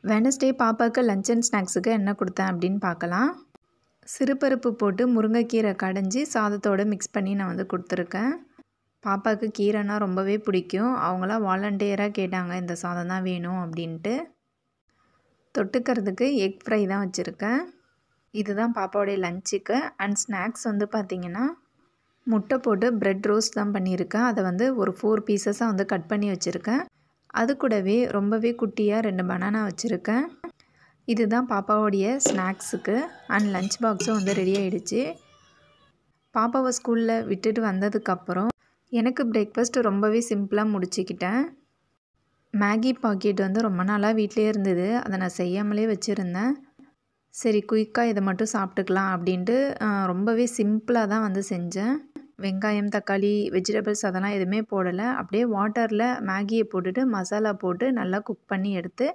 Wednesday பாப்பாவுக்கு lunch and ஸ்நாக்ஸுக்கு என்ன கொடுத்தேன் அப்படின்னு பார்க்கலாம் சிறுபருப்பு போட்டு முருங்கைக்கீரை கடைஞ்சி சாதத்தோடு மிக்ஸ் பண்ணி நான் வந்து கொடுத்துருக்கேன் பாப்பாவுக்கு கீரைனா ரொம்பவே பிடிக்கும் அவங்களாம் வாலண்டியராக கேட்டாங்க இந்த சாதம் தான் வேணும் அப்படின்ட்டு தொட்டுக்கிறதுக்கு எக் ஃப்ரை தான் வச்சுருக்கேன் இதுதான் பாப்பாவுடைய லஞ்சுக்கு அண்ட் ஸ்நாக்ஸ் வந்து பார்த்திங்கன்னா முட்டை போட்டு ப்ரெட் ரோஸ்ட் தான் பண்ணியிருக்கேன் அதை வந்து ஒரு ஃபோர் பீசஸாக வந்து கட் பண்ணி வச்சுருக்கேன் அது கூடவே ரொம்பவே குட்டியாக ரெண்டு பனானா வச்சுருக்கேன் இதுதான் பாப்பாவுடைய ஸ்நாக்ஸுக்கு அண்ட் லஞ்ச் பாக்ஸும் வந்து ரெடி ஆகிடுச்சு பாப்பாவை ஸ்கூலில் விட்டுட்டு வந்ததுக்கப்புறம் எனக்கு பிரேக்ஃபாஸ்ட் ரொம்பவே சிம்பிளாக முடிச்சுக்கிட்டேன் மேகி பாக்கெட் வந்து ரொம்ப நாளாக வீட்டிலே இருந்தது அதை நான் செய்யாமலே வச்சுருந்தேன் சரி குயிக்காக இதை மட்டும் சாப்பிட்டுக்கலாம் அப்படின்ட்டு ரொம்பவே சிம்பிளாக தான் வந்து செஞ்சேன் வெங்காயம் தக்காளி வெஜிடபிள்ஸ் அதெல்லாம் எதுவுமே போடலை அப்படியே வாட்டரில் மேகியை போட்டுட்டு மசாலா போட்டு நல்லா குக் பண்ணி எடுத்து